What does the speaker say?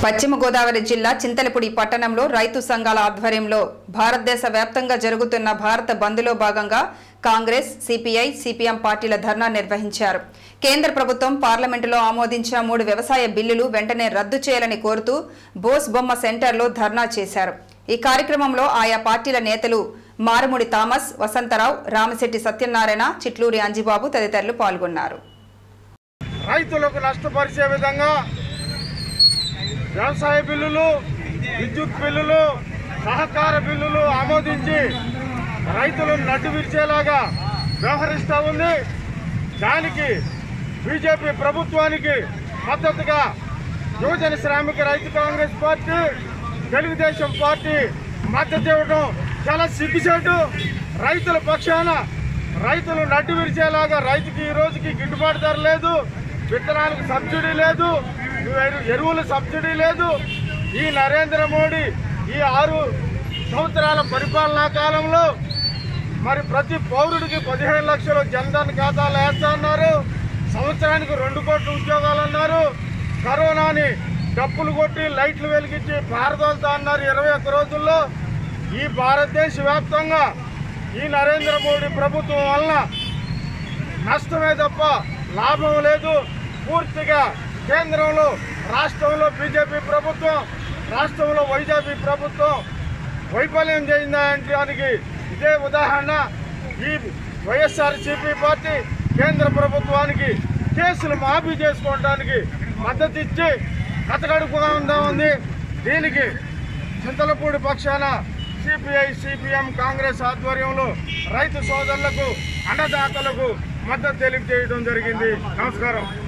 పశ్చిమ గోదావరి జిల్లా చింతలపూడి పట్టణంలో రైతు సంఘాల ఆధ్వర్యంలో భారతదేశ వ్యాప్తంగా జరుగుతున్న భారత బంద్లో భాగంగా కాంగ్రెస్ సిపిఐ సిపిఎం పార్టీల ధర్నా నిర్వహించారు కేంద్ర ప్రభుత్వం పార్లమెంటులో ఆమోదించిన మూడు వ్యవసాయ బిల్లులు వెంటనే రద్దు చేయాలని కోరుతూ బోస్ బొమ్మ సెంటర్లో ధర్నా చేశారు ఈ కార్యక్రమంలో ఆయా పార్టీల నేతలు మారుముడి థామస్ వసంతరావు రామశెట్టి సత్యనారాయణ చిట్లూరి అంజిబాబు తదితరులు పాల్గొన్నారు రైతులకు నష్టపరిచే విధంగా వ్యవసాయ బిల్లులు విద్యుత్ బిల్లులు సహకార బిల్లులు ఆమోదించి రైతులను నడ్డు విరిచేలాగా వ్యవహరిస్తూ ఉంది దానికి బీజేపీ ప్రభుత్వానికి మద్దతుగా యువజన శ్రామిక రైతు కాంగ్రెస్ పార్టీ తెలుగుదేశం పార్టీ మద్దతు ఇవ్వడం చాలా సిగ్గుచేటు రైతుల పక్షాన రైతులు నడ్డు విరిచేలాగా రైతుకి ఈ రోజుకి గిట్టుబాటు ధర లేదు విత్తనాలకు సబ్సిడీ లేదు ఎరు- ఎరువుల సబ్సిడీ లేదు ఈ నరేంద్ర మోడీ ఈ ఆరు సంవత్సరాల పరిపాలనా కాలంలో మరి ప్రతి పౌరుడికి పదిహేను లక్షలు జన్ధన్ ఖాతాలు వేస్తా అన్నారు సంవత్సరానికి రెండు కోట్ల ఉద్యోగాలు అన్నారు కరోనాని డప్పులు కొట్టి లైట్లు వెలిగించి పారదోలుతా అన్నారు ఇరవై ఒక్క రోజుల్లో ఈ భారతదేశ వ్యాప్తంగా ఈ నరేంద్ర మోడీ ప్రభుత్వం వలన నష్టమే తప్ప లాభం లేదు పూర్తిగా కేంద్రంలో రాష్ట్రంలో బీజేపీ ప్రభుత్వం రాష్ట్రంలో వైజాపీ ప్రభుత్వం వైఫల్యం చేయిందానికి ఇదే ఉదాహరణ ఈ వైఎస్ఆర్సీపీ పార్టీ కేంద్ర ప్రభుత్వానికి కేసులు మాఫీ చేసుకోవడానికి మద్దతు ఇచ్చి కథకడుపుగా ఉందా ఉంది దీనికి చింతలపూడి పక్షాన సిపిఐ సిపిఎం కాంగ్రెస్ ఆధ్వర్యంలో రైతు సోదరులకు అన్నదాతలకు మద్దతు తెలియజేయడం జరిగింది నమస్కారం